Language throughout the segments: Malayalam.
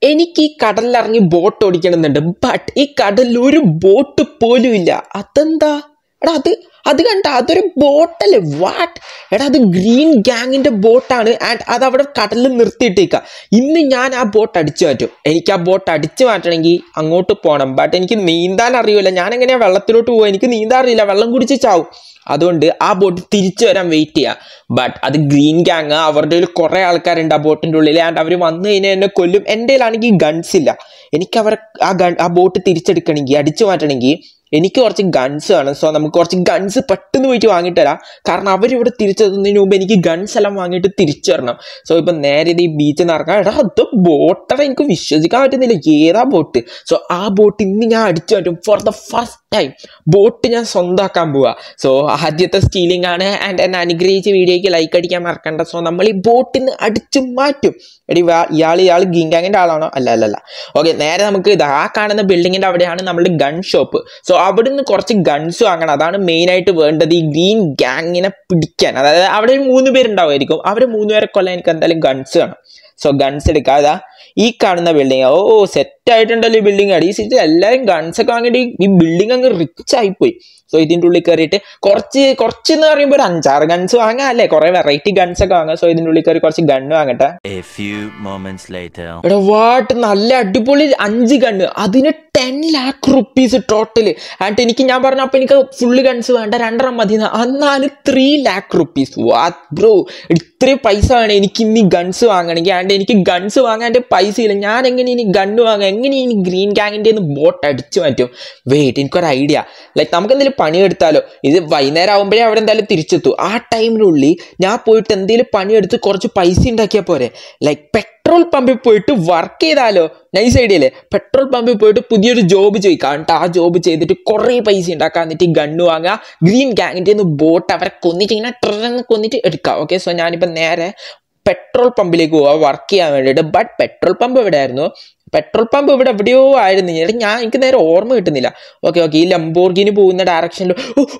എനിക്ക് ഈ കടലിലിറങ്ങി ബോട്ട് ഓടിക്കണമെന്നുണ്ട് ബട്ട് ഈ കടലിൽ ഒരു ബോട്ട് പോലും ഇല്ല അതെന്താ എടാ അത് അത് കണ്ട അതൊരു ബോട്ടല്ലേ വാട്ട് എടാ അത് ഗ്രീൻ ഗ്യാങ്ങിന്റെ ബോട്ടാണ് ആൻഡ് അത് അവിടെ കടലിൽ നിർത്തിയിട്ടേക്ക ഇന്ന് ഞാൻ ആ ബോട്ട് അടിച്ചു മാറ്റും എനിക്ക് ആ ബോട്ട് അടിച്ചു മാറ്റണമെങ്കിൽ അങ്ങോട്ട് പോകണം ബട്ട് എനിക്ക് നീന്താൻ അറിയില്ല ഞാൻ എങ്ങനെയാ വെള്ളത്തിലോട്ട് പോകുക എനിക്ക് നീന്താൻ അറിയില്ല വെള്ളം കുടിച്ച് ചാവും അതുകൊണ്ട് ആ ബോട്ട് തിരിച്ചു വരാൻ വെയിറ്റ് ചെയ്യുക ബട്ട് അത് ഗ്രീൻ ഗ്യാങ് അവരുടെ കയ്യിൽ കുറേ ആൾക്കാരുണ്ട് ആ ബോട്ടിൻ്റെ ഉള്ളിൽ ആൻഡ് അവർ വന്നു കഴിഞ്ഞാൽ എന്നെ കൊല്ലും എൻ്റെ കയ്യിലാണെങ്കിൽ ഗൺസ് ഇല്ല എനിക്ക് അവർ ആ ഗൺ ആ ബോട്ട് തിരിച്ചെടുക്കണമെങ്കിൽ അടിച്ചു മാറ്റണമെങ്കിൽ എനിക്ക് കുറച്ച് ഗൺസ് വേണം സോ നമുക്ക് കുറച്ച് ഗൺസ് പെട്ടെന്ന് പോയിട്ട് വാങ്ങിയിട്ട് തരാം കാരണം അവരിവിടെ തിരിച്ചെത്തുന്നതിന് മുമ്പ് എനിക്ക് ഗൺസ് എല്ലാം വാങ്ങിയിട്ട് തിരിച്ചു തരണം സോ ഇപ്പം നേരെ ഇത് ഈ ബീച്ചിൽ നിന്ന് ഇറങ്ങാം എടാ അത് ബോട്ടടാ എനിക്ക് വിശ്വസിക്കാൻ പറ്റുന്നില്ല ഏതാ ബോട്ട് സോ ആ ബോട്ട് ഇന്ന് ഞാൻ അടിച്ചു മാറ്റും for the first time boat ഞാൻ സ്വന്തമാക്കാൻ പോവാ സോ ആദ്യത്തെ സ്റ്റീലിംഗ് ആണ് ആൻഡ് എന്നെ അനുഗ്രഹിച്ച വീഡിയോയ്ക്ക് ലൈക്ക് അടിക്കാൻ മറക്കണ്ട സോ നമ്മൾ ഈ ബോട്ടിൽ നിന്ന് അടിച്ചു മാറ്റും എടി വാ- ഇയാൾ ഇയാൾ ഗിങ്കാങ്ങിന്റെ ആളാണോ അല്ല അല്ല അല്ല ഓക്കെ നേരെ നമുക്ക് ഇത് ആ കാണുന്ന ബിൽഡിങ്ങിന്റെ അവിടെയാണ് നമ്മുടെ ഗൺ ഷോപ്പ് സോ അവിടുന്ന് കുറച്ച് ഗൺസ് വാങ്ങണം അതാണ് മെയിൻ ആയിട്ട് വേണ്ടത് ഈ ഗ്രീൻ ഗ്യാങ്ങിനെ പിടിക്കാൻ അതായത് അവിടെ ഒരു മൂന്ന് പേരുണ്ടാവുമായിരിക്കും അവർ മൂന്ന് പേരെ കൊല്ലാൻ എനിക്ക് എന്തായാലും ഗൺസ് വേണം സോ ഗൺസ് എടുക്കുക അതാ ഈ കാണുന്ന ബിൽഡിംഗ് ഓ സെറ്റ് ആയിട്ടുണ്ടല്ലോ ഈ ബിൽഡിംഗ് അടി ഈ സിറ്റിൽ എല്ലാവരും ഗൺസ് ഒക്കെ വാങ്ങിയിട്ട് ഈ- ഈ ബിൽഡിംഗ് അങ്ങ് റിച്ച് ആയിപ്പോയി സോ ഇതിൻ്റെ ഉള്ളിൽ കയറിയിട്ട് കുറച്ച് കുറച്ച് എന്ന് പറയുമ്പോൾ ഒരു അഞ്ചാറ് ഗൺസ് വാങ്ങാം അല്ലേ കുറെ വെറൈറ്റി ഗൺസ് ഒക്കെ വാങ്ങാം സോ ഇതിൻ്റെ ഉള്ളിൽ കയറി കുറച്ച് ഗണ്ണ് വാങ്ങട്ടെ A few moments later. എടാ വാട്ട് നല്ല അടിപൊളി അഞ്ച് ഗണ്ണ് അതിന് ten lakh rupees total and എനിക്ക് ഞാൻ പറഞ്ഞ അപ്പൊ എനിക്ക് ഫുള്ള് ഗൺസ് വേണ്ട രണ്ടെണ്ണം മതി എന്നാല് three lakh rupees what bro ഇത്രയും പൈസ വേണം എനിക്ക് ഇനി ഗൺസ് വാങ്ങണമെങ്കിൽ ആൻഡ് എനിക്ക് ഗൺസ് വാങ്ങാൻ എൻ്റെ പൈസ ഇല്ല ഞാൻ എങ്ങനെ ഇനി ഗണ്ണ് വാങ്ങാം എങ്ങനെ ഇനി ഗ്രീൻ ഗ്യാങ്ങിൻ്റെ ബോട്ട് അടിച്ചു മാറ്റും വെയിറ്റ് എനിക്കൊരു ഐഡിയ ലൈക്ക് നമുക്ക് എന്തെങ്കിലും പണിയെടുത്താലോ ഇത് വൈകുന്നേരം ആകുമ്പോഴേ അവിടെ എന്തായാലും തിരിച്ചെത്തും ആ ടൈമിനുള്ളിൽ ഞാൻ പോയിട്ട് എന്തെങ്കിലും പണിയെടുത്ത് കുറച്ച് പൈസ ഉണ്ടാക്കിയാൽ പോരെ ലൈക്ക് പെട്രോൾ പമ്പിൽ പോയിട്ട് വർക്ക് ചെയ്താലോ നൈസ് ഐഡിയ അല്ലേ പെട്രോൾ പമ്പിൽ പോയിട്ട് പുതിയൊരു ജോബ് ചോദിക്കാം എന്നിട്ട് ആ ജോബ് ചെയ്തിട്ട് കുറേ പൈസ ഉണ്ടാക്കാം എന്നിട്ട് ഈ ഗണ്ണ് വാങ്ങുക ഗ്രീൻ ഗ്യാങ്ങിൻ്റെ ഒന്ന് ബോട്ട് അവരെ കൊന്നിട്ട് ഇങ്ങനെ ട്രെന്ന് കൊന്നിട്ട് എടുക്കാം ഓക്കെ സോ ഞാനിപ്പോൾ നേരെ പെട്രോൾ പമ്പിലേക്ക് പോവാ വർക്ക് ചെയ്യാൻ വേണ്ടിയിട്ട് ബട്ട് പെട്രോൾ പമ്പ് എവിടെയായിരുന്നു പെട്രോൾ പമ്പ് ഇവിടെ എവിടെയോ ആയിരുന്നു എടാ ഞാൻ എനിക്ക് നേരെ ഓർമ്മ കിട്ടുന്നില്ല ഓക്കെ ഓക്കെ ഈ ലംബോർഗിന് പോകുന്ന ഡയറക്ഷനിൽ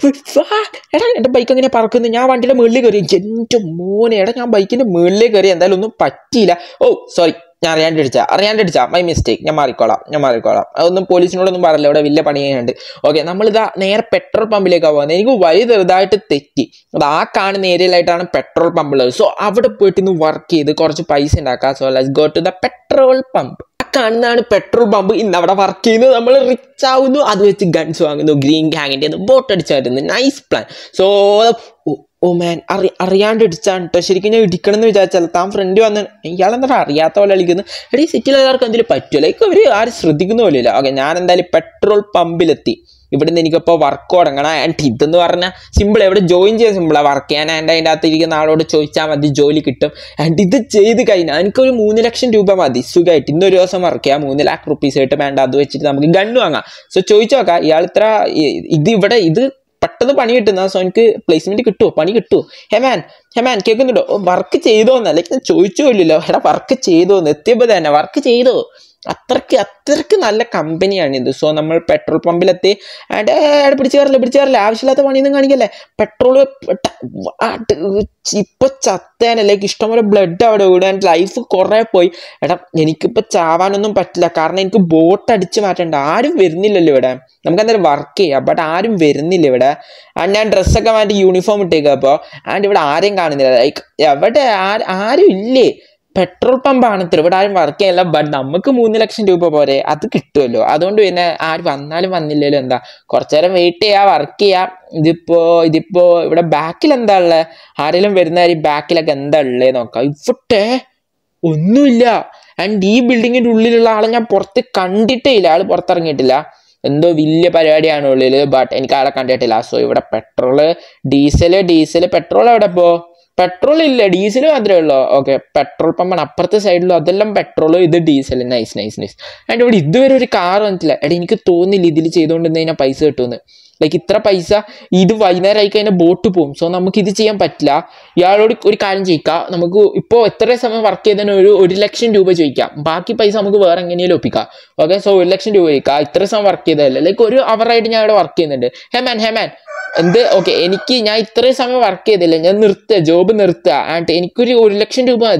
എടാ എൻ്റെ ബൈക്ക് എങ്ങനെ പറക്കുന്നു ഞാൻ വണ്ടിയുടെ മുകളിൽ കയറി എൻ്റെ മോനെ എടാ ഞാൻ ബൈക്കിൻ്റെ മുകളിൽ കയറി എന്തായാലും ഒന്നും പറ്റിയില്ല ഓ സോറി ഞാൻ അറിയാണ്ട് അടിച്ചാ അറിയാണ്ട് അടിച്ചാ മൈ മിസ്റ്റേക്ക് ഞാൻ മാറിക്കോളാം ഞാൻ മാറിക്കോളാം അതൊന്നും പോലീസിനോടൊന്നും പറയില്ല ഇവിടെ വലിയ പണി ചെയ്യാനുണ്ട് ഓക്കെ നമ്മളിതാ നേരെ പെട്രോൾ പമ്പിലേക്കാണ് പോകുന്നത് എനിക്ക് വഴി ചെറുതായിട്ട് തെറ്റി അത് ആ കാണുന്ന ഏരിയയിലായിട്ടാണ് പെട്രോൾ പമ്പ് ഉള്ളത് സോ അവിടെ പോയിട്ട് ഇന്ന് വർക്ക് ചെയ്ത് കുറച്ച് പൈസ ഉണ്ടാക്കാം so let's go to the petrol pump ആ കാണുന്നതാണ് പെട്രോൾ പമ്പ് ഇന്ന് അവിടെ വർക്ക് ചെയ്യുന്നത് നമ്മൾ റിച്ച് ആവുന്നു അത് വെച്ച് ഗൺസ് വാങ്ങുന്നു ഗ്രീൻ ഗ്യാങ്ങിൻ്റെ ബോട്ട് അടിച്ചു മാറ്റുന്നു nice plan so oh man അറി അറിയാണ്ട് ഇടിച്ചാണ് കേട്ടോ ശരിക്കും ഞാൻ ഇടിക്കണം എന്ന് വിചാരിച്ചാൽ താൻ ഫ്രണ്ട് വന്ന് ഇയാളെന്താ അറിയാത്ത പോലെ കളിക്കുന്നു എടീ സിറ്റിയിൽ എല്ലാവർക്കും എന്തെങ്കിലും പറ്റുമോ ലൈക്ക് അവർ ആരും ശ്രദ്ധിക്കുന്ന പോലെയില്ല ഓക്കെ ഞാൻ എന്തായാലും പെട്രോൾ പമ്പിലെത്തി ഇവിടുന്ന് എനിക്കിപ്പോൾ വർക്ക് തുടങ്ങണം ആൻഡ് ഇതെന്ന് പറഞ്ഞാൽ സിമ്പിൾ എവിടെ ജോയിൻ ചെയ്യാൻ സിമ്പിളാണ് വർക്ക് ചെയ്യാൻ ആൻഡ് അതിൻ്റെ അകത്ത് ഇരിക്കുന്ന ആളോട് ചോദിച്ചാൽ മതി ജോലി കിട്ടും ആൻഡ് ഇത് ചെയ്ത് കഴിഞ്ഞാൽ എനിക്കൊരു മൂന്ന് ലക്ഷം രൂപ മതി സുഖമായിട്ട് ഇന്നൊരു ദിവസം വർക്ക് ചെയ്യാം മൂന്ന് ലാക്ക് റുപ്പീസ് ആയിട്ട് വേണ്ട അത് വെച്ചിട്ട് നമുക്ക് ഗണ്ണ് വാങ്ങാം സോ ചോദിച്ചു നോക്കാം ഇയാൾ ഇത്ര ഇ- ഇത് ഇവിടെ ഇത് പെട്ടെന്ന് പണി കിട്ടുന്ന സോ എനിക്ക് പ്ലേസ്മെന്റ് കിട്ടുമോ പണി കിട്ടുമോ ഹെമാൻ ഹെമാൻ കേൾക്കുന്നുണ്ടോ വർക്ക് ചെയ്തോ എന്നല്ല ഞാൻ ചോദിച്ചു പോലില്ലോ എടാ വർക്ക് ചെയ്തോ എന്ന് എത്തിയപ്പോൾ തന്നെ വർക്ക് ചെയ്തോ അത്രക്ക് അത്രക്ക് നല്ല കമ്പനിയാണ് ഇത് സോ നമ്മൾ പെട്രോൾ പമ്പിലെത്തി ആൻഡ് അവിടെ പിടിച്ചു കയറില്ല പിടിച്ചു കയറില്ല ആവശ്യമില്ലാത്ത പണിയൊന്നും കാണിക്കല്ലേ പെട്രോൾ ഇപ്പൊ ചത്തേനല്ലേ ഇഷ്ടംപോലെ ബ്ലഡ് അവിടെ വീടാൻ ലൈഫ് കുറേ പോയി എടാ എനിക്കിപ്പോൾ ചാവാനൊന്നും പറ്റില്ല കാരണം എനിക്ക് ബോട്ട് അടിച്ച് മാറ്റണ്ട ആരും വരുന്നില്ലല്ലോ ഇവിടെ നമുക്ക് എന്തായാലും വർക്ക് ചെയ്യാം ബട്ട് ആരും വരുന്നില്ല ഇവിടെ ആൻഡ് ഞാൻ ഡ്രസ്സൊക്കെ മാറ്റി യൂണിഫോം ഇട്ടേക്കുക അപ്പോൾ ആൻഡ് ഇവിടെ ആരെയും കാണുന്നില്ല ലൈക്ക് എവിടെ ആ- ആരും ഇല്ലേ പെട്രോൾ പമ്പാണ് ഇത്ര ഇവിടെ ആരും വർക്ക് ചെയ്യല്ല ബട്ട് നമുക്ക് മൂന്ന് ലക്ഷം രൂപ പോരെ അത് കിട്ടുമല്ലോ അതുകൊണ്ട് പിന്നെ ആര് വന്നാലും വന്നില്ലല്ലോ എന്താ കുറച്ചു നേരം വെയിറ്റ് ചെയ്യാം വർക്ക് ചെയ്യാം ഇതിപ്പോ ഇതിപ്പോ ഇവിടെ ബാക്കിൽ എന്താ ഉള്ളത് ആരെങ്കിലും വരുന്ന ഈ ബാക്കിലൊക്കെ എന്താ ഉള്ളത് നോക്കാം ഇവിടെ ഒന്നുമില്ല ആൻഡ് ഈ ബിൽഡിങ്ങിന്റെ ഉള്ളിലുള്ള ആളെ ഞാൻ പുറത്ത് കണ്ടിട്ടേ ഇല്ല ആള് പുറത്തിറങ്ങിയിട്ടില്ല എന്തോ വലിയ പരിപാടിയാണ് ഉള്ളിൽ ബട്ട് എനിക്ക് ആളെ കണ്ടിട്ടില്ല സോ ഇവിടെ പെട്രോള് ഡീസല് ഡീസല് പെട്രോൾ എവിടെ ഇപ്പോ പെട്രോൾ ഇല്ല ഡീസൽ മാത്രമേ ഉള്ളൂ ഓക്കെ പെട്രോൾ പമ്പാണ് അപ്പുറത്തെ സൈഡിലും അതെല്ലാം പെട്രോൾ ഇത് diesel nice nice nice and ഇവിടെ ഇതുവരെ ഒരു കാർ വന്നിട്ടില്ല എടാ എനിക്ക് തോന്നില്ല ഇതിൽ ചെയ്തുകൊണ്ട് കഴിഞ്ഞാൽ പൈസ കിട്ടുമെന്ന് ലൈക്ക് ഇത്ര പൈസ ഇത് വൈകുന്നേരം ആയി കഴിഞ്ഞാൽ ബോട്ട് പോകും സോ നമുക്ക് ഇത് ചെയ്യാൻ പറ്റില്ല ഇയാളോട് ഒരു കാര്യം ചോദിക്കാം നമുക്ക് ഇപ്പോൾ എത്ര സമയം വർക്ക് ചെയ്തതിന് ഒരു ഒരു ലക്ഷം രൂപ ചോദിക്കാം ബാക്കി പൈസ നമുക്ക് വേറെ എങ്ങനെയും ഒപ്പിക്കാം ഓക്കെ സോ ഒരു ലക്ഷം രൂപ ചോദിക്കാം ഇത്ര സമയം വർക്ക് ചെയ്തതല്ലേ ലൈക്ക് ഒരു അവറായിട്ട് ഞാൻ ഇവിടെ വർക്ക് ചെയ്യുന്നുണ്ട് ഹെമാൻ ഹെമാൻ എന്ത് ഓക്കെ എനിക്ക് ഞാൻ ഇത്രയും സമയം വർക്ക് ചെയ്തില്ല ഞാൻ നിർത്തുക ജോബ് നിർത്തുക ആൻഡ് എനിക്കൊരു ഒരു ലക്ഷം രൂപ മതി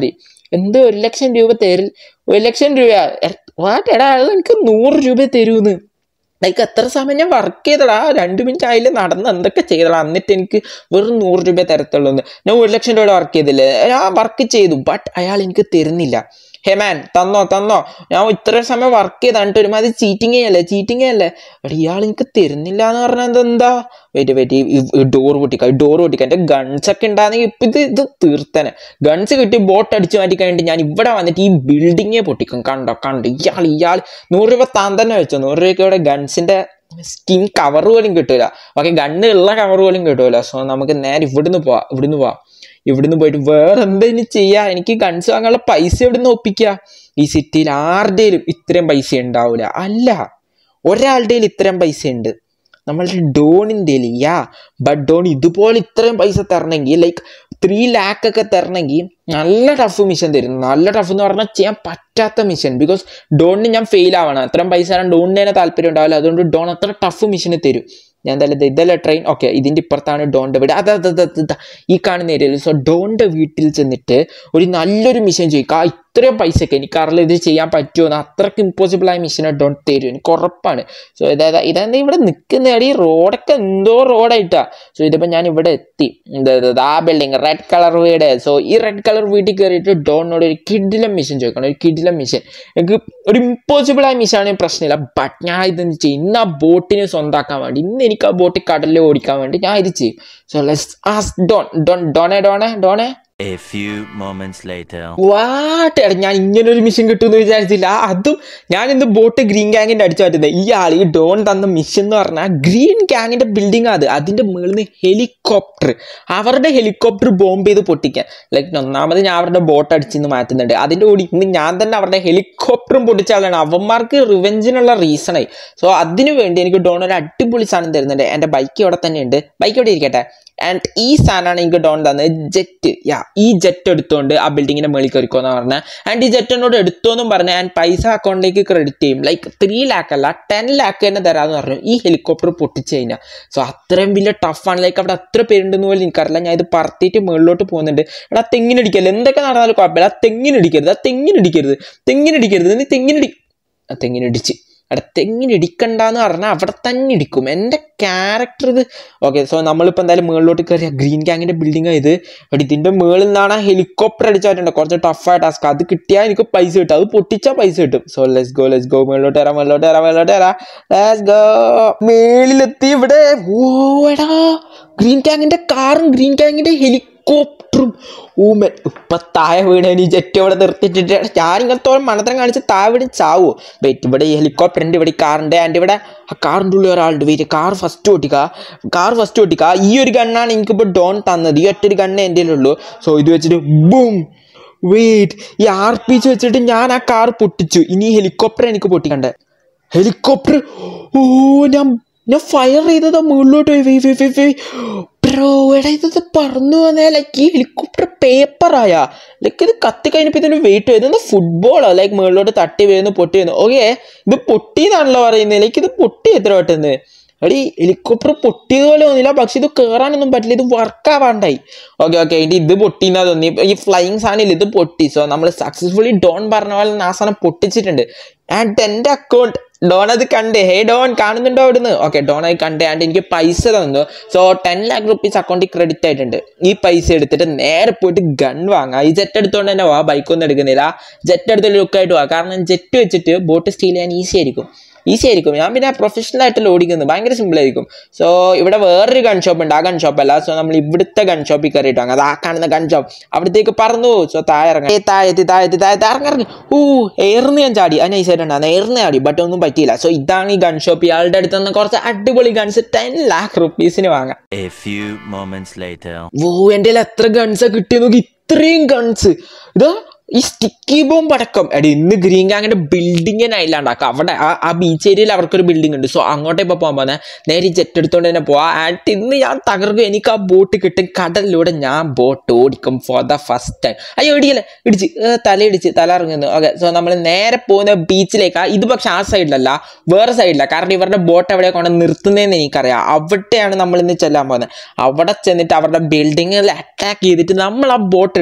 എന്ത് ഒരു ലക്ഷം രൂപ തരിൽ ഒരു ലക്ഷം രൂപ വാട്ട് എടാ അത് എനിക്ക് നൂറ് രൂപ തരൂന്ന് ലൈക്ക് എത്ര സമയം ഞാൻ വർക്ക് ചെയ്തടാ രണ്ട് മിനിറ്റ് ആയില്ല നടന്ന് എന്തൊക്കെ ചെയ്തടാ എന്നിട്ട് എനിക്ക് വെറും നൂറ് രൂപ തരത്തുള്ളൂ എന്ന് ഞാൻ ഒരു ലക്ഷം രൂപയുടെ വർക്ക് ചെയ്തില്ലേ ഞാൻ വർക്ക് ചെയ്തു ബട്ട് അയാൾ എനിക്ക് തരുന്നില്ല ഹേ മാൻ തന്നോ തന്നോ ഞാൻ ഇത്ര സമയം വർക്ക് ചെയ്ത എന്നിട്ട് ഒരുമാതിരി ചീറ്റിംഗ് ചെയ്യല്ലേ ചീറ്റിംഗ് ചെയ്യല്ലേ എടാ ഇയാൾ എനിക്ക് തരുന്നില്ല എന്ന് പറഞ്ഞാൽ എന്താ വെയിറ്റ് വെയിറ്റ് ഡോർ പൊട്ടിക്കാം ഡോർ പൊട്ടിക്കാം എൻ്റെ ഗൺസ് ഒക്കെ ഉണ്ടായിരുന്നെങ്കിൽ ഇപ്പം ഇത് ഇത് തീർത്തനെ ഗൺസ് കിട്ടി ബോട്ട് അടിച്ച് മാറ്റി കഴിഞ്ഞിട്ട് ഞാൻ ഇവിടെ വന്നിട്ട് ഈ ബിൽഡിങ്ങേ പൊട്ടിക്കും കണ്ടോ കണ്ടോ ഇയാൾ ഇയാൾ നൂറ് രൂപ താൻ തന്നെ വെച്ചോ നൂറ് രൂപയ്ക്ക് ഇവിടെ ഗൺസിൻ്റെ സ്കിൻ കവർ പോലും കിട്ടൂല ഓക്കെ ഗണ്ണ് ഉള്ള കവർ പോലും കിട്ടൂല സോ നമുക്ക് നേരെ ഇവിടുന്ന് പോവാം ഇവിടുന്ന് പോവാം ഇവിടുന്ന് പോയിട്ട് വേറെ എന്താ ഇനി ചെയ്യാ എനിക്ക് ഗൺസ് വാങ്ങാനുള്ള പൈസ എവിടുന്ന് ഒപ്പിക്കുക ഈ സിറ്റിയിൽ ആരുടെയും ഇത്രയും പൈസ ഉണ്ടാവില്ല അല്ല ഒരാളുടെ ഇത്രയും പൈസ ഉണ്ട് നമ്മളുടെ ഡോണിൻ്റെ യാ ബട്ട് ഡോൺ ഇതുപോലെ ഇത്രയും പൈസ തരണമെങ്കിൽ ലൈക്ക് ത്രീ ലാക്ക് ഒക്കെ തരണമെങ്കിൽ നല്ല ടഫ് മിഷൻ തരും നല്ല ടഫ് എന്ന് പറഞ്ഞാൽ ചെയ്യാൻ പറ്റാത്ത മിഷൻ ബിക്കോസ് ഡോണിന് ഞാൻ ഫെയിൽ ആവണം അത്രയും പൈസ തരാൻ ഡോണിന് തന്നെ താല്പര്യം ഉണ്ടാവില്ല അതുകൊണ്ട് ഡോൺ അത്ര ടഫ് മിഷന് തരും ഞാൻ എന്തായാലും ദേ ഇതല്ലേ ട്രെയിൻ ഓക്കെ ഇതിൻ്റെ ഇപ്പുറത്താണ് ഡോണിൻ്റെ വീട് അതെ അതെ അതെ അതെ ഈ കാണുന്ന ഏരിയയിൽ സോ ഡോണിൻ്റെ വീട്ടിൽ ചെന്നിട്ട് ഒരു നല്ലൊരു മിഷൻ ചോദിക്കുക ആ ഇത്രയും പൈസയൊക്കെ എനിക്കറിയില്ല ഇത് ചെയ്യാൻ പറ്റുമോ എന്ന് അത്രയ്ക്ക് ഇമ്പോസിബിൾ ആയ മിഷനെ ഡോൺ തരും എനിക്ക് ഉറപ്പാണ് സോ ഇതാ ഇതെന്താ ഇവിടെ നിൽക്കുന്ന ഈ റോഡൊക്കെ എന്തോ റോഡായിട്ടാ സോ ഇതിപ്പോൾ ഞാൻ ഇവിടെ എത്തി എന്താ ഇത് ആ ബിൽഡിങ് റെഡ് കളർ വീട് സോ ഈ റെഡ് കളർ വീട്ടിൽ കയറിയിട്ട് ഡോണിനോട് ഒരു കിഡിലം മിഷൻ ചോദിക്കണം ഒരു കിഡിലം മിഷൻ എനിക്ക് ഒരു ഇമ്പോസിബിൾ ആയ മിഷാണെങ്കിൽ പ്രശ്നമില്ല ബട്ട് ഞാൻ ഇതെന്ത് ചെയ്യും ഇന്ന് ആ ബോട്ടിനെ സ്വന്താക്കാൻ വേണ്ടി ഇന്ന് എനിക്ക് ആ ബോട്ട് കടലിൽ ഓടിക്കാൻ വേണ്ടി ഞാൻ ഇത് ചെയ്യും so let's ask don don ഡോണേ ഡോണേ ഡോണേ A few moments later. What എടാ ഞാൻ ഇങ്ങനെ ഒരു മിഷൻ കിട്ടുമെന്ന് വിചാരിച്ചില്ല ആ, അതും ഞാൻ ഇന്ന് ബോട്ട് ഗ്രീൻ ഗാങ്ങിന്റെ അടിച്ചു മാറ്റുന്നത് ഈ ആൾ ഈ ഡോൺ തന്ന മിഷൻ എന്ന് പറഞ്ഞാൽ ഗ്രീൻ ഗാങ്ങിന്റെ ബിൽഡിംഗ് അത് അതിന്റെ മുകളിൽ നിന്ന് ഹെലികോപ്റ്റർ അവരുടെ ഹെലികോപ്റ്റർ ബോംബ് ചെയ്ത് പൊട്ടിക്കാൻ ലൈക്ക് ഒന്നാമത് ഞാൻ അവരുടെ ബോട്ട് അടിച്ചിന്ന് മാറ്റുന്നുണ്ട് അതിന്റെ കൂടി ഇന്ന് ഞാൻ തന്നെ അവരുടെ ഹെലികോപ്റ്ററും പൊട്ടിച്ചാലാണ് അവന്മാർക്ക് റിവെഞ്ചിനുള്ള റീസണായി സോ അതിനു വേണ്ടി എനിക്ക് ഡോൺ ഒരു അടിപൊളി സാധനം തരുന്നുണ്ട് എൻ്റെ ബൈക്ക് ഇവിടെ തന്നെ ഉണ്ട് ബൈക്ക് ഇവിടെ ഇരിക്കട്ടെ ആൻഡ് ഈ സാധനമാണ് എനിക്ക് ഡോൺ തന്നത് ജെറ്റ് യാ ഈ ജെറ്റ് എടുത്തോണ്ട് ആ ബിൽഡിങ്ങിന്റെ മേളിൽ കയറിക്കോന്ന് പറഞ്ഞ ആൻഡ് ഈ ജെറ്റ് എന്നോട് എടുത്തോന്നും പറഞ്ഞ് ആൻഡ് പൈസ അക്കൗണ്ടിലേക്ക് ക്രെഡിറ്റ് ചെയ്യും ലൈക്ക് ത്രീ ലാക്ക് അല്ല ടെൻ ലാക്ക് തന്നെ തരാമെന്ന് പറഞ്ഞു ഈ ഹെലികോപ്റ്റർ പൊട്ടിച്ചു കഴിഞ്ഞാൽ സോ അത്രയും വലിയ ടഫാണ് ലൈക്ക് അവിടെ അത്ര പേരുണ്ടെന്ന് പോലും എനിക്കറിയില്ല ഞാൻ ഇത് പറത്തിയിട്ട് മുകളിലോട്ട് പോകുന്നുണ്ട് എടാ തെങ്ങിനടിക്കല്ല എന്തൊക്കെ നടന്നാലും കുഴപ്പമില്ല ആ തെങ്ങിനടിക്കരുത് ആ തെങ്ങിനടിക്കരുത് തെങ്ങിനടിക്കരുത് നീ തെങ്ങിനടി ആ തെങ്ങിനടിച്ച് അവിടെ തെങ്ങിനിടിക്കണ്ടെന്ന് പറഞ്ഞാൽ അവിടെ തന്നെ ഇടിക്കും എൻ്റെ ക്യാരക്ടർ ഇത് ഓക്കെ സോ നമ്മളിപ്പോൾ എന്തായാലും മുകളിലോട്ട് കയറിയ ഗ്രീൻ ഗാങ്ങിൻ്റെ ബിൽഡിംഗ് ആയത് എടി ഇതിൻ്റെ മുകളിൽ നിന്നാണ് ഹെലികോപ്റ്റർ അടിച്ചായിട്ടുണ്ട് കുറച്ച് ടഫായ ടാസ്ക് അത് കിട്ടിയാൽ എനിക്ക് പൈസ കിട്ടും അത് പൊട്ടിച്ചാൽ പൈസ കിട്ടും so let's go let's go മുകളിലോട്ട് വരാം മുകളിലോട്ട് വരാം മുകളിലോട്ട് വരാം ലെറ്റ്സ് ഗോ മേളിലെത്തി ഇവിടെ ഓ എടാ ഗ്രീൻ ഗാങ്ങിൻ്റെ കാറും ഗ്രീൻ ഗാങ്ങിൻ്റെ ഹെലികോപ്റ്ററും ഊമൻ ഇപ്പൊ താഴെ വീണേന് ഈ ജെറ്റ് ഇവിടെ നിർത്തിയിട്ടിട്ട് ഞാൻ ഇങ്ങനത്തോളം മണത്തരം കാണിച്ച് താഴെ വീണ് ചാവോ വെയിറ്റ് ഇവിടെ ഈ ഹെലികോപ്റ്റർ ഉണ്ട് ഇവിടെ ഈ കാറുണ്ട് ആൻഡ് ഇവിടെ ആ കാറിൻ്റെ ഉള്ളിൽ ഒരാളുണ്ട് വെയിറ്റ് കാർ ഫസ്റ്റ് ഓട്ടിക്കുക കാർ ഫസ്റ്റ് ഓട്ടിക്കുക ഈ ഒരു ഗണ്ണാണ് എനിക്കിപ്പോൾ ഡോൺ തന്നത് ഈ ഒറ്റൊരു ഗണ്ണേ എൻ്റെ ഉള്ളൂ സോ ഇത് വെച്ചിട്ട് ബൂം വെയിറ്റ് ഈ ആർ പി ജി വെച്ചിട്ട് ഞാൻ ആ കാർ പൊട്ടിച്ചു ഇനി ഈ ഹെലികോപ്റ്റർ എനിക്ക് പൊട്ടിക്കണ്ടേ ഹെലികോപ്റ്റർ ഓ ഞാൻ ഞാൻ ഫയർ ചെയ്തതാ മുകളിലോട്ട് പോയി വേ വേ വേ വേ ബ്രോ എടാ ഇത് പറന്നു വന്നേ ലൈക്ക് ഈ ഹെലികോപ്റ്റർ പേപ്പറായ ലൈക്ക് ഇത് കത്തി കഴിഞ്ഞപ്പോൾ ഇതിന് വെയിറ്റ് ചെയ്ത് ഇതെന്താ ഫുട്ബോളോ ലൈക്ക് മുകളിലോട്ട് തട്ടി വീഴുന്നു പൊട്ടി വീഴുന്നു ഓക്കെ ഇത് പൊട്ടിയെന്നാണല്ലോ പറയുന്നത് ലൈക്ക് ഇത് പൊട്ടി എത്ര പെട്ടെന്ന് എടി ഹെലികോപ്റ്റർ പൊട്ടിയതുപോലെ തോന്നില്ല പക്ഷെ ഇത് കയറാനൊന്നും പറ്റില്ല ഇത് വർക്ക് ആവാണ്ടായി ഓക്കെ ഓക്കെ ഇനി ഇത് പൊട്ടിന്നാ തോന്നി ഈ ഫ്ലൈയിങ് സാധനം ഇത് പൊട്ടി സോ നമ്മൾ സക്സസ്ഫുള്ളി ഡോൺ പറഞ്ഞ പോലെ ആ സാധനം പൊട്ടിച്ചിട്ടുണ്ട് ആൻഡ് എൻ്റെ അക്കൗണ്ട് ഡോൺ അത് കണ്ട് ഹേ ഡോൺ കാണുന്നുണ്ടോ അവിടുന്ന് ഓക്കെ ഡോൺ അത് കണ്ട് ആൻഡ് എനിക്ക് പൈസ തന്നു സോ ടെൻ ലാക്ക് റുപ്പീസ് അക്കൗണ്ടിൽ ക്രെഡിറ്റ് ആയിട്ടുണ്ട് ഈ പൈസ എടുത്തിട്ട് നേരെ പോയിട്ട് ഗൺ വാങ്ങാം ഈ ജെറ്റ് എടുത്തോണ്ട് തന്നെ വാ ബൈക്കൊന്നും എടുക്കുന്നില്ല ജെറ്റ് എടുത്ത് ലുക്കായിട്ട് വാ കാരണം ജെറ്റ് വെച്ചിട്ട് ബോട്ട് സ്റ്റീൽ ചെയ്യാൻ ഈസി ആയിരിക്കും ഈസി ആയിരിക്കും ഞാൻ പിന്നെ പ്രൊഫഷണൽ ആയിട്ടല്ല ഓടിക്കുന്നത് ഭയങ്കര സിമ്പിൾ ആയിരിക്കും സോ ഇവിടെ വേറൊരു ഗൺ ഷോപ്പ് ഉണ്ട് ആ ഗൺ ഷോപ്പ് അല്ല സോ നമ്മൾ ഇവിടുത്തെ ഗൺ ഷോപ്പിൽ കയറിയിട്ട് വാങ്ങാം അത് ആ കാണുന്ന ഗൺ ഷോപ്പ് അവിടത്തേക്ക് പറന്നു സോ താഴെ ഇറങ്ങാം ഏയ് താഴെ എത്തി താഴെ എത്തി താഴെ എത്തി, ഇറങ്ങി ഇറങ്ങി ഊ എയർന്ന് ഞാൻ ചാടി ആ നൈസായിട്ടുണ്ടായിരുന്നു എയർന്ന് ചാടി ബട്ട് ഒന്നും പറ്റിയില്ല സോ ഇതാണ് ഈ ഗൺ ഷോപ്പ് ഇയാളുടെ അടുത്ത് നിന്ന് കുറച്ച് അടിപൊളി ഗൺസ് ടെൻ ലാക്ക് റുപ്പീസിന് വാങ്ങാം A few moments later. ഓ എൻ്റെ കയ്യിൽ എത്ര ഗൺസാ കിട്ടിയ നോക്കി ഇത്രയും ഗൺസ് ഇതാ ഈ സ്റ്റിക്കി ബോംബ് അടക്കം എടി ഇന്ന് ഗ്രീൻ ഗാങ്ങിന്റെ ബിൽഡിംഗ് തന്നെ ഇല്ലാണ്ടാക്കാം അവിടെ ആ ആ ബീച്ച് ഏരിയയിൽ അവർക്കൊരു ബിൽഡിംഗ് ഉണ്ട് സോ അങ്ങോട്ടേ ഇപ്പോൾ പോകാൻ പോകുന്നത് നേരെ ഈ ജെറ്റ് എടുത്തോണ്ട് തന്നെ പോവാം ആൻഡ് ഇന്ന് ഞാൻ തകർക്കും എനിക്ക് ആ ബോട്ട് കിട്ടും കടലിലൂടെ ഞാൻ ബോട്ട് ഓടിക്കും ഫോർ ദ ഫസ്റ്റ് ടൈം അയ്യോ ഇടിയല്ലേ ഇടിച്ച് ഏ, തലയിടിച്ച് തല ഇറങ്ങുന്നു ഓക്കെ സോ നമ്മൾ നേരെ പോകുന്ന ബീച്ചിലേക്കാ ഇത് പക്ഷെ ആ സൈഡിലല്ല വേറെ സൈഡിലാണ് കാരണം ഇവരുടെ ബോട്ട് എവിടെ കൊണ്ട് നിർത്തുന്നതെന്ന് എനിക്കറിയാം അവിടെയാണ് നമ്മൾ ഇന്ന് ചെല്ലാൻ പോകുന്നത് അവിടെ ചെന്നിട്ട് അവരുടെ ബിൽഡിങ്ങിൽ അറ്റാക്ക് ചെയ്തിട്ട് നമ്മൾ ആ ബോട്ട് എടുക്കണം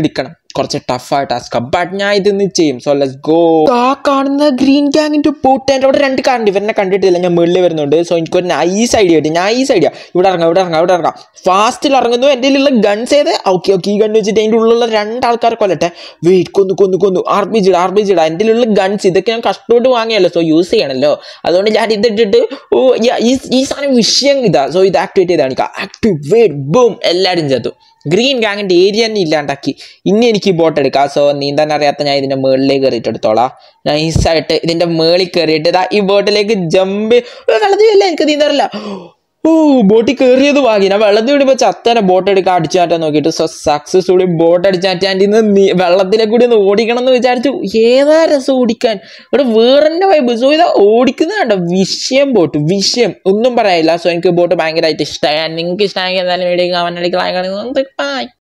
കുറച്ച് ടഫായ ടാസ്ക് ബട്ട് ഞാൻ ഇതൊന്ന് ചെയ്യും സോ ലെറ്റ്സ് ഗോ ആ കാണുന്ന ഗ്രീൻ ഗ്യാങ്ങിന്റെ ബോട്ട് എൻ്റെ അവിടെ രണ്ട് കാറുണ്ട് ഇവരെ കണ്ടിട്ടില്ല ഞാൻ മുകളിൽ വരുന്നുണ്ട് സോ എനിക്കൊരു നൈസ് ഐഡിയ കിട്ടി നൈസ് ഐഡിയ ഇവിടെ ഇറങ്ങാം ഇവിടെ ഇറങ്ങാം ഇവിടെ ഇറങ്ങാം ഫാസ്റ്റിൽ ഇറങ്ങുന്നു എൻ്റെ കയ്യിലുള്ള ഗൺസ് ഏത് ഓക്കെ ഓക്കെ ഈ ഗൺ വെച്ചിട്ട് അതിൻ്റെ ഉള്ളിലുള്ള രണ്ടാൾക്കാരെ കൊല്ലട്ടെ വെയിറ്റ് കൊന്നു കൊന്നു കൊന്നു ആർ പി ജിട ആർ പി ജിട എൻ്റെ കയ്യിലുള്ള ഗൺസ് ഇതൊക്കെ ഞാൻ കഷ്ടപ്പെട്ട് വാങ്ങിയല്ലോ സോ യൂസ് ചെയ്യണമല്ലോ അതുകൊണ്ട് ഞാൻ ഇതിട്ടിട്ട് ഓ yeah, ഈ ഈ സാധനം വിഷയം ഇതാ സോ ഇത് ആക്ടിവേറ്റ് ചെയ്ത് കാണിക്കാം ആക്ടിവേറ്റ് ബൂം എല്ലാവരും ചത്തു ഗ്രീൻ ഗാങ്ങിൻ്റെ ഏരിയ തന്നെ ഇല്ലാണ്ടാക്കി ഇനി എനിക്ക് ഈ ബോട്ട് എടുക്കാം സോ നീന്താൻ അറിയാത്ത ഞാൻ ഇതിൻ്റെ മുകളിലേക്ക് കയറിയിട്ട് എടുത്തോളാം നൈസായിട്ട് ഇതിൻ്റെ മുകളിൽ കയറിയിട്ട് ഇതാ ഈ ബോട്ടിലേക്ക് ജമ്പ് വെള്ളത്തിലല്ല എനിക്ക് നീന്താറില്ല ഓ ബോട്ടിൽ കയറിയത് ഭാഗ്യം ഞാൻ വെള്ളത്തിൽ വിടുമ്പോൾ ചത്തനെ ബോട്ട് എടുക്കാൻ അടിച്ചു മാറ്റാൻ നോക്കിയിട്ട് സോ സക്സസ്ഫുള്ളി ബോട്ട് അടിച്ചു മാറ്റാൻ ഇന്ന് നീ- വെള്ളത്തിലെ കൂടി ഒന്ന് ഓടിക്കണം എന്ന് വിചാരിച്ചു ഏതാ രസം ഓടിക്കാൻ ഇവിടെ വേറെ വൈബ് സോ ഇതാ ഓടിക്കുന്നത് കണ്ടോ വിഷയം ബോട്ട് വിഷയം ഒന്നും പറയാനില്ല സോ എനിക്ക് ബോട്ട് ഭയങ്കരമായിട്ട് ഇഷ്ടമായി നിങ്ങൾക്ക് ഇഷ്ടമായെങ്കിൽ എന്തായാലും വീഡിയോ കമൻറ്റ് അടിക്കാൻ ബൈ